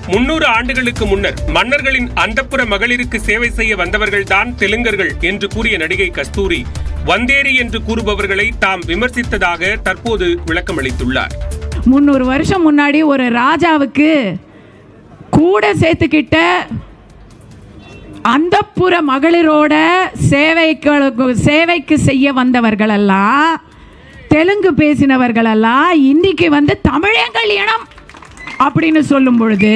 முன்னூறு ஆண்டுகளுக்கு முன்னர் மன்னர்களின் அந்தப்புற மகளிருக்கு சேவை செய்ய வந்தவர்கள்தான் தெலுங்கர்கள் என்று கூறிய நடிகை கஸ்தூரி வந்தேரி என்று கூறுபவர்களை தாம் விமர்சித்ததாக தற்போது விளக்கமளித்துள்ளார் முந்நூறு வருஷம் முன்னாடி ஒரு ராஜாவுக்கு கூட சேர்த்துக்கிட்ட அந்தப்புற மகளிரோட சேவைக்கு சேவைக்கு செய்ய வந்தவர்களெல்லாம் தெலுங்கு பேசினவர்களெல்லாம் இன்னைக்கு வந்து தமிழங்கள் இனம் அப்படின்னு சொல்லும் பொழுது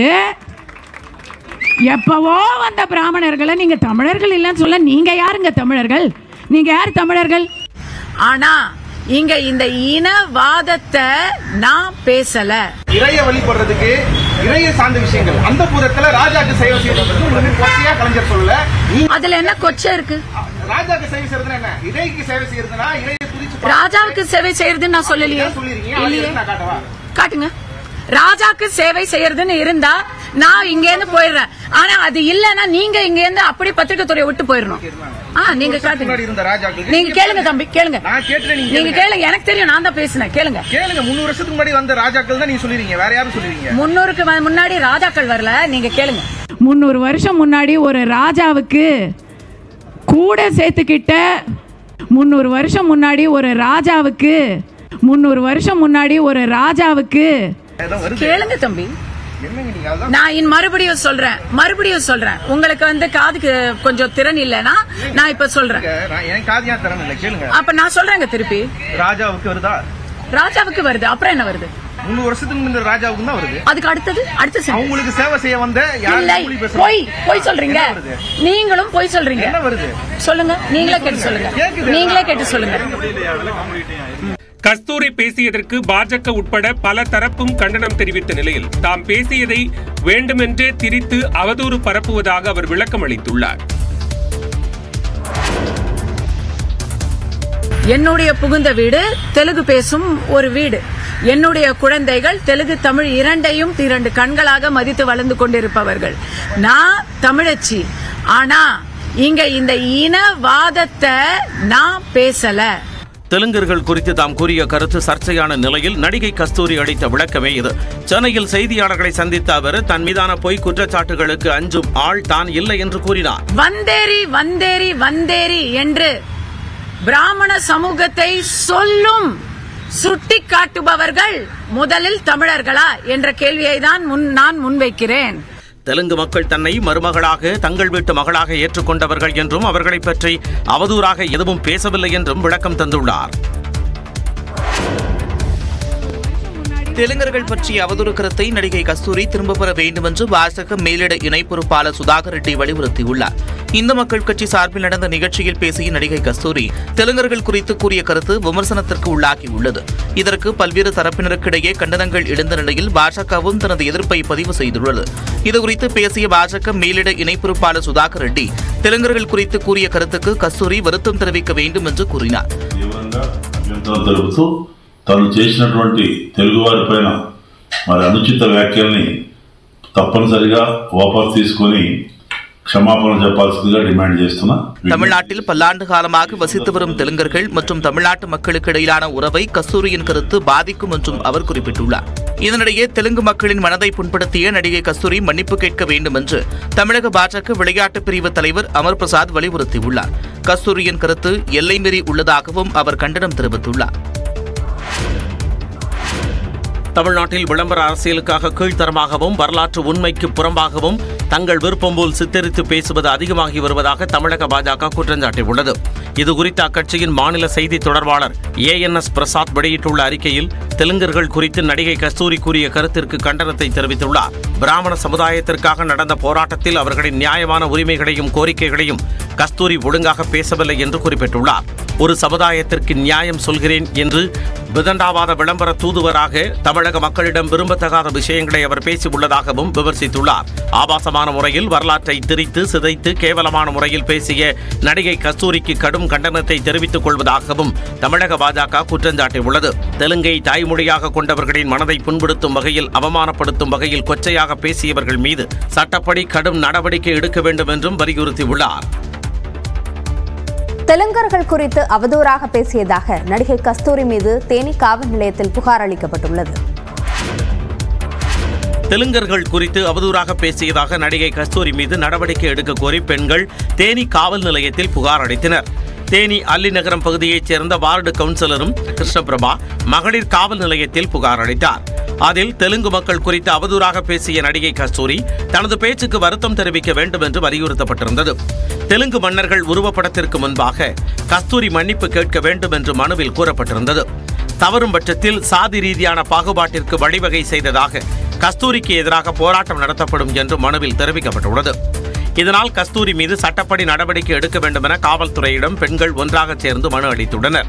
எப்பவோ வந்த பிராமணர்களை நீங்க தமிழர்கள் இல்லைன்னு சொல்ல நீங்க யாருங்க தமிழர்கள் நீங்க யார் தமிழர்கள் ஆனா இங்க இந்த இனவாதத்தை நான் பேசல இறைய வழிபடுறதுக்கு இறைய சார்ந்த விஷயங்கள் அந்த பூதத்துல ராஜாக்கு சேவை செய்யறதுக்கு உங்களுக்கு கொச்சையா கலைஞர் சொல்லல நீ அதுல என்ன கொச்சை இருக்கு ராஜாக்கு சேவை செய்யறதுன்னா என்ன இறைக்கு சேவை செய்யறதுன்னா இறைய துதிச்சு ராஜாவுக்கு சேவை செய்யறதுன்னு நான் சொல்லலையே சொல்லிருக்கீங்க இல்லையே நான் காட்டவா காட்டுங்க ராஜாக்கு சேவை செய்யறதுன்னு இருந்தா நான் இங்க இருந்து போயிடுறேன் ஆனா அது இல்லன்னா நீங்க இங்க இருந்து அப்படி பத்திரிக்கை துறையை விட்டு போயிடணும் ஆ நீங்க காட்டுங்க முன்னாடி இருந்த ராஜாக்களுக்கு நீங்க கேளுங்க தம்பி கேளுங்க நான் கேட்டுறேன் நீங்க நீங்க கேளுங்க. கேளுங்க எனக்கு தெரியும் நான் தான் பேசினேன் கேளுங்க கேளுங்க முன்னூறு வருஷத்துக்கு முன்னாடி வந்த ராஜாக்கள் தான் நீங்க சொல்லிருக்கீங்க வேற யாரும் சொல்லிருக்கீங்க முன்னூறுக்கு வ- முன்னாடி ராஜாக்கள் வரல நீங்க கேளுங்க முந்நூறு வருஷம் முன்னாடி ஒரு ராஜாவுக்கு கூட சேர்த்துக்கிட்ட முந்நூறு வருஷம் முன்னாடி ஒரு ராஜாவுக்கு முந்நூறு வருஷம் முன்னாடி ஒரு ராஜாவுக்கு அதான் வருது கேளுங்க தம்பி என்னங்க நீங்க அதான் நான் இன் மறுபடியும் சொல்றேன் மறுபடியும் சொல்றேன் உங்களுக்கு வந்து காதுக்கு கொஞ்சம் திறன் இல்லைன்னா நான் இப்ப சொல்றேன் நான் என் காதியா தரேன் இல்ல கேளுங்க அப்ப நான் சொல்றேங்க திருப்பி ராஜாவுக்கு வருதா ராஜாவுக்கு வருது அப்புறம் என்ன வருது முன்னூறு வருஷத்துக்கு முன்ன ராஜாவுக்கு தான் வருது அதுக்கு அடுத்தது அடுத்த sentence. அவங்களுக்கு சேவை செய்ய வந்த யார் இல்லை கூலி பேசுறாங்க? பொய் பொய் சொல்றீங்க என்ன வருது? நீங்களும் பொய் சொல்றீங்க என்ன வருது சொல்லுங்க நீங்களே கேட்டு சொல்லுங்க கேக்குது. நீங்களே கேட்டு சொல்லுங்க கஸ்தூரி பேசியதற்கு பாஜக உட்பட பல தரப்பும் கண்டனம் தெரிவித்த நிலையில் தாம் பேசியதை வேண்டுமென்றே திரித்து அவதூறு பரப்புவதாக அவர் விளக்கம் அளித்துள்ளார் என்னுடைய புகுந்த வீடு தெலுங்கு பேசும் ஒரு வீடு என்னுடைய குழந்தைகள் தெலுங்கு தமிழ் இரண்டையும் இரண்டு கண்களாக மதித்து வளர்ந்து கொண்டிருப்பவர்கள் நான் தமிழச்சி ஆனா இங்க இந்த இனவாதத்தை நான் பேசல தெலுங்கர்கள் குறித்து தாம் கூறிய கருத்து சர்ச்சையான நிலையில் நடிகை கஸ்தூரி அளித்த விளக்கமே இது சென்னையில் செய்தியாளர்களை சந்தித்த அவர் தன் மீதான பொய் குற்றச்சாட்டுகளுக்கு அஞ்சும் ஆள் தான் இல்லை என்று கூறினார் வந்தேரி வந்தேரி வந்தேரி என்று பிராமண சமூகத்தை சொல்லும் சுட்டி காட்டுபவர்கள் முதலில் தமிழர்களா என்ற கேள்வியை தான் முன் நான் முன்வைக்கிறேன் தெலுங்கு மக்கள் தன்னை மருமகளாக தங்கள் வீட்டு மகளாக ஏற்றுக்கொண்டவர்கள் என்றும் அவர்களைப் பற்றி அவதூறாக எதுவும் பேசவில்லை என்றும் விளக்கம் தந்துள்ளார் தெலுங்கர்கள் பற்றிய அவதூறு கருத்தை நடிகை கஸ்தூரி திரும்ப பெற வேண்டும் என்று பாஜக மேலிட இணை பொறுப்பாளர் சுதாகர் ரெட்டி வலியுறுத்தியுள்ளார் இந்து மக்கள் கட்சி சார்பில் நடந்த நிகழ்ச்சியில் பேசிய நடிகை கஸ்தூரி தெலுங்கர்கள் குறித்து கூறிய கருத்து விமர்சனத்திற்கு உள்ளாகியுள்ளது இதற்கு பல்வேறு தரப்பினருக்கிடையே கண்டனங்கள் எழுந்த நிலையில் பாஜகவும் தனது எதிர்ப்பை பதிவு செய்துள்ளது இதுகுறித்து பேசிய பாஜக மேலிட இணை பொறுப்பாளர் சுதாகர் ரெட்டி தெலுங்கர்கள் குறித்து கூறிய கருத்துக்கு கஸ்தூரி வருத்தம் தெரிவிக்க வேண்டும் என்று கூறினார் తీవ్రంగా అభ్యంతరం తెలుపుతూ తను చేసినటువంటి తెలుగువారి పైన మరి అనుచిత వ్యాఖ్యల్ని తప్పనిసరిగా వాపసు తీసుకొని క్షమాపణ చెప్పాల్సిందిగా డిమాండ్ చేస్తున్నా தமிழ்நாட்டில் பல்லாண்டு காலமாக வசித்து வரும் தெலுங்கர்கள் மற்றும் தமிழ்நாட்டு மக்களுக்கு இடையிலான உறவை கஸ்தூரியின் கருத்து பாதிக்கும் என்றும் அவர் குறிப்பிட்டுள்ளார் இதனிடையே தெலுங்கு மக்களின் மனதை புண்படுத்திய நடிகை கஸ்தூரி மன்னிப்பு கேட்க வேண்டும் என்று தமிழக பாஜக விளையாட்டு பிரிவு தலைவர் அமர் பிரசாத் வலியுறுத்தியுள்ளார் கஸ்தூரியின் கருத்து எல்லை மீறி உள்ளதாகவும் அவர் கண்டனம் தெரிவித்துள்ளார் தமிழ்நாட்டில் விளம்பர அரசியலுக்காக கீழ்த்தரமாகவும் வரலாற்று உண்மைக்கு புறம்பாகவும் தங்கள் விருப்பம் போல் சித்தரித்து பேசுவது அதிகமாகி வருவதாக தமிழக பாஜக குற்றம் சாட்டியுள்ளது இதுகுறித்து அக்கட்சியின் மாநில செய்தி தொடர்பாளர் ஏ என் எஸ் பிரசாத் வெளியிட்டுள்ள அறிக்கையில் தெலுங்கர்கள் குறித்து நடிகை கஸ்தூரி கூறிய கருத்திற்கு கண்டனத்தை தெரிவித்துள்ளார் பிராமண சமுதாயத்திற்காக நடந்த போராட்டத்தில் அவர்களின் நியாயமான உரிமைகளையும் கோரிக்கைகளையும் கஸ்தூரி ஒழுங்காக பேசவில்லை என்று குறிப்பிட்டுள்ளார் ஒரு சமுதாயத்திற்கு நியாயம் சொல்கிறேன் என்று விதண்டாவாத விளம்பர தூதுவராக தமிழக மக்களிடம் விரும்பத்தகாத விஷயங்களை அவர் பேசியுள்ளதாகவும் விமர்சித்துள்ளார் ஆபாசமான முறையில் வரலாற்றை திரித்து சிதைத்து கேவலமான முறையில் பேசிய நடிகை கஸ்தூரிக்கு கடும் கண்டனத்தை தெரிவித்துக் கொள்வதாகவும் தமிழக பாஜக குற்றஞ்சாட்டியுள்ளது தெலுங்கை தாய்மொழியாக கொண்டவர்களின் மனதை புண்படுத்தும் வகையில் அவமானப்படுத்தும் வகையில் கொச்சையாக பேசியவர்கள் மீது சட்டப்படி கடும் நடவடிக்கை எடுக்க வேண்டும் என்றும் வலியுறுத்தியுள்ளார் தெலுங்கர்கள் குறித்து அவதூறாக பேசியதாக நடிகை கஸ்தூரி மீது தேனி காவல் நிலையத்தில் புகார் அளிக்கப்பட்டுள்ளது தெலுங்கர்கள் குறித்து அவதூறாக பேசியதாக நடிகை கஸ்தூரி மீது நடவடிக்கை எடுக்க கோரி பெண்கள் தேனி காவல் நிலையத்தில் புகார் அளித்தனர் தேனி அல்லிநகரம் பகுதியைச் சேர்ந்த வார்டு கவுன்சிலரும் கிருஷ்ணபிரபா மகளிர் காவல் நிலையத்தில் புகார் அளித்தார் அதில் தெலுங்கு மக்கள் குறித்து அவதூறாக பேசிய நடிகை கஸ்தூரி தனது பேச்சுக்கு வருத்தம் தெரிவிக்க வேண்டும் என்று வலியுறுத்தப்பட்டிருந்தது தெலுங்கு மன்னர்கள் உருவப்படத்திற்கு முன்பாக கஸ்தூரி மன்னிப்பு கேட்க வேண்டும் என்று மனுவில் கூறப்பட்டிருந்தது தவறும் பட்சத்தில் சாதி ரீதியான பாகுபாட்டிற்கு வழிவகை செய்ததாக கஸ்தூரிக்கு எதிராக போராட்டம் நடத்தப்படும் என்று மனுவில் தெரிவிக்கப்பட்டுள்ளது இதனால் கஸ்தூரி மீது சட்டப்படி நடவடிக்கை எடுக்க வேண்டும் என காவல்துறையிடம் பெண்கள் ஒன்றாக சேர்ந்து மனு அளித்துள்ளனர்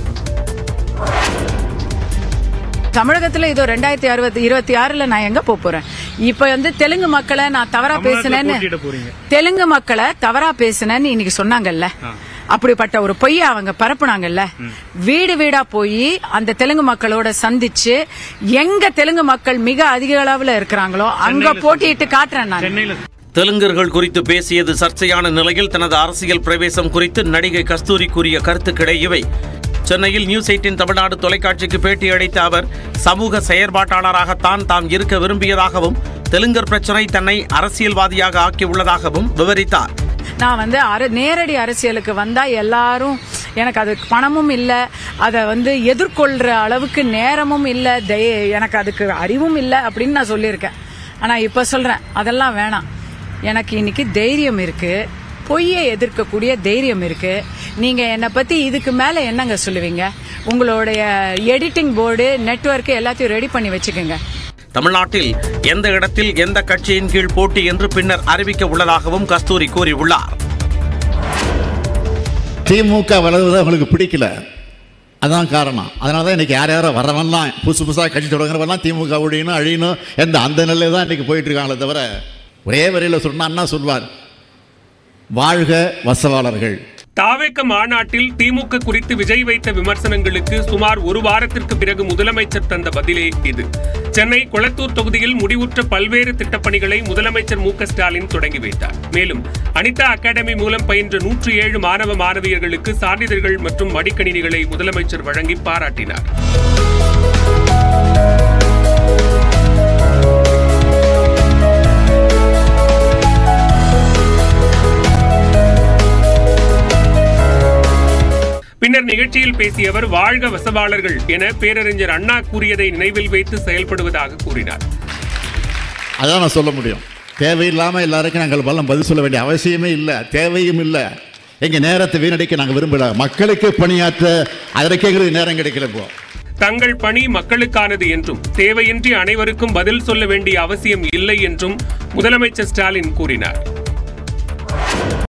தமிழகத்துல இதோ ரெண்டாயிரத்தி அறுபத்தி இருபத்தி ஆறுல நான் எங்க போப் போறேன் இப்ப வந்து தெலுங்கு மக்களை நான் தவறா பேசினேன்னு தெலுங்கு மக்களை தவறா பேசினேன்னு இன்னைக்கு சொன்னாங்கல்ல அப்படிப்பட்ட ஒரு பொய்ய அவங்க பரப்புனாங்கல்ல வீடு வீடா போய் அந்த தெலுங்கு மக்களோட சந்திச்சு எங்க தெலுங்கு மக்கள் மிக அதிக அளவுல இருக்கிறாங்களோ அங்க போட்டியிட்டு காட்டுறேன் நான் தெலுங்கர்கள் குறித்து பேசியது சர்ச்சையான நிலையில் தனது அரசியல் பிரவேசம் குறித்து நடிகை கஸ்தூரி கூறிய கருத்துக்களே இவை சென்னையில் நியூஸ் எயிட்டின் தமிழ்நாடு தொலைக்காட்சிக்கு பேட்டி அளித்த அவர் சமூக செயற்பாட்டாளராகத்தான் தாம் இருக்க விரும்பியதாகவும் தெலுங்கர் பிரச்சனை தன்னை அரசியல்வாதியாக ஆக்கியுள்ளதாகவும் விவரித்தார் நான் வந்து அர நேரடி அரசியலுக்கு வந்தா எல்லாரும் எனக்கு அதுக்கு பணமும் இல்லை அதை வந்து எதிர்கொள்ற அளவுக்கு நேரமும் இல்லை தய- எனக்கு அதுக்கு அறிவும் இல்லை அப்படின்னு நான் சொல்லியிருக்கேன் ஆனா இப்ப சொல்றேன் அதெல்லாம் வேணாம் எனக்கு இன்னைக்கு தைரியம் இருக்கு பொய்யை எதிர்க்கக்கூடிய தைரியம் இருக்கு நீங்க என்னை பத்தி இதுக்கு மேல என்னங்க சொல்லுவீங்க உங்களுடைய எடிட்டிங் போர்டு நெட்வொர்க் எல்லாத்தையும் ரெடி பண்ணி வச்சுக்கோங்க தமிழ்நாட்டில் எந்த இடத்தில் எந்த கட்சியின் கீழ் போட்டி என்று பின்னர் அறிவிக்க உள்ளதாகவும் கஸ்தூரி கூறியுள்ளார் திமுக வளர்வது அவங்களுக்கு பிடிக்கல அதான் காரணம் அதனால தான் இன்னைக்கு யார் யாரோ வரவன்லாம் புதுசு புதுசாக கட்சி தொடங்குறவெல்லாம் திமுக ஒழியணும் அழியணும் எந்த அந்த நிலையில தான் இன்னைக்கு போயிட்டு இருக்காங்களே தவிர ஒரே வரியில் சொன்னா அண்ணா சொல்வார் வாழ்க வசவாளர்கள் தாவேக்க மாநாட்டில் திமுக குறித்து விஜய் வைத்த விமர்சனங்களுக்கு சுமார் ஒரு வாரத்திற்கு பிறகு முதலமைச்சர் தந்த பதிலே இது சென்னை கொளத்தூர் தொகுதியில் முடிவுற்ற பல்வேறு திட்டப்பணிகளை முதலமைச்சர் மு க ஸ்டாலின் தொடங்கி வைத்தார் மேலும் அனிதா அகாடமி மூலம் பயின்ற நூற்றி ஏழு மாணவ மாணவியர்களுக்கு சான்றிதழ்கள் மற்றும் மடிக்கணினிகளை முதலமைச்சர் வழங்கி பாராட்டினார் பின்னர் நிகழ்ச்சியில் பேசிய அவர் வாழ்க வசவாளர்கள் என பேரறிஞர் அண்ணா கூறியதை நினைவில் வைத்து செயல்படுவதாக கூறினார் அதான் நான் சொல்ல முடியும் தேவையில்லாமல் எல்லாருக்கும் நாங்கள் பலம் பதில் சொல்ல வேண்டிய அவசியமே இல்லை தேவையும் இல்லை எங்கள் நேரத்தை வீணடிக்க நாங்கள் விரும்பல மக்களுக்கு பணியாற்ற அதற்கே எங்களுக்கு நேரம் கிடைக்கல இப்போ தங்கள் பணி மக்களுக்கானது என்றும் தேவையின்றி அனைவருக்கும் பதில் சொல்ல வேண்டிய அவசியம் இல்லை என்றும் முதலமைச்சர் ஸ்டாலின் கூறினார்